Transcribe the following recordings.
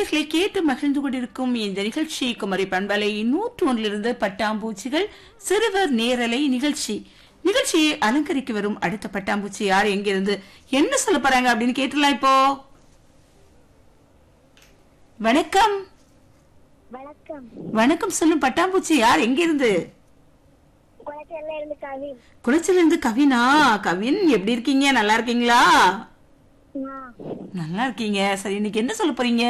நேர்களை கேட்டு மகிழ்ந்து கொண்டிருக்கும் இந்த நிகழ்ச்சி குமரி பண்பலை நூற்று ஒன்றிலிருந்து பட்டாம்பூச்சிகள் சிறுவர் நேரலை நிகழ்ச்சி நிகழ்ச்சியை அலங்கரிக்க வரும் அடுத்த பட்டாம்பூச்சி யார் எங்கிருந்து என்ன சொல்ல போறாங்க அப்படின்னு கேட்டுலாம் இப்போ வணக்கம் வணக்கம் வணக்கம் சொல்லும் பட்டாம்பூச்சி யார் எங்கிருந்து குளச்சல்ல இருந்து கவி குளச்சில இருந்து கவினா கவின் எப்படி இருக்கீங்க நல்லா இருக்கீங்களா நல்லா இருக்கீங்க சரி இன்னைக்கு என்ன சொல்ல போறீங்க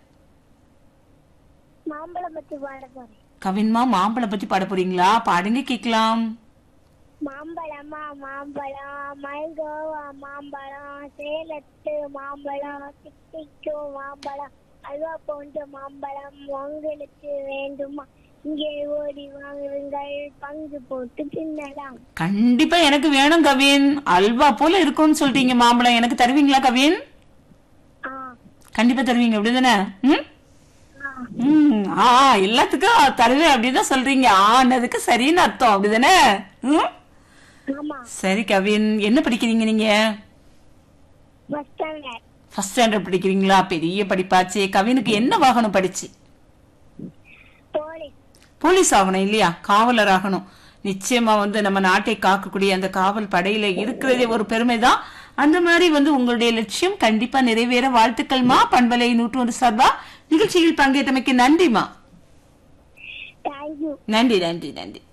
மாம்பழம் பத்தி பாட போறேன் கவின்மா மாம்பழம் பத்தி பாட போறீங்களா பாடுங்க கேக்கலாம் மாம்பழமா மாம்பழம் மல்கோவா மாம்பழம் சேலத்து மாம்பழம் சிட்டிக்கும் மாம்பழம் அல்வா போன்ற மாம்பழம் உங்களுக்கு வேண்டுமா இங்கே ஓடி வாங்குங்கள் பங்கு போட்டு தின்னலாம் கண்டிப்பா எனக்கு வேணும் கவின் அல்வா போல இருக்கும்னு சொல்றீங்க மாம்பழம் எனக்கு தருவீங்களா கவின் ஆ கண்டிப்பா தருவீங்க அப்படிதானே ம்? ஆ ம், ஆ எல்லாத்துக்கும் தருவேன் அப்படிதான் சொல்றீங்க ஆனதுக்கு சரின்னு அர்த்தம் அப்படிதானே ம்? ஆமா சரி கவின் என்ன படிக்கிறீங்க நீங்க பஸ் ஸ்டாண்டர்ட் ஃபர்ஸ்ட் ஸ்டாண்டர்ட் படிக்கிறீங்களா பெரிய படிப்பாச்சே கவினுக்கு என்ன வாகனம் படிச்சு போலீஸ் போலீஸ் ஆகணும் இல்லையா காவலர் ஆகணும் நிச்சயமா வந்து நம்ம நாட்டை காக்கக்கூடிய அந்த காவல் படையில இருக்கிறதே ஒரு பெருமைதான் அந்த மாதிரி வந்து உங்களுடைய லட்சியம் கண்டிப்பா நிறைவேற வாழ்த்துக்கள்மா பண்பலை நூற்றொன்று சார்பா நிகழ்ச்சியில் பங்கேற்றமைக்கு நன்றிமா தேங்க்யூ நன்றி நன்றி நன்றி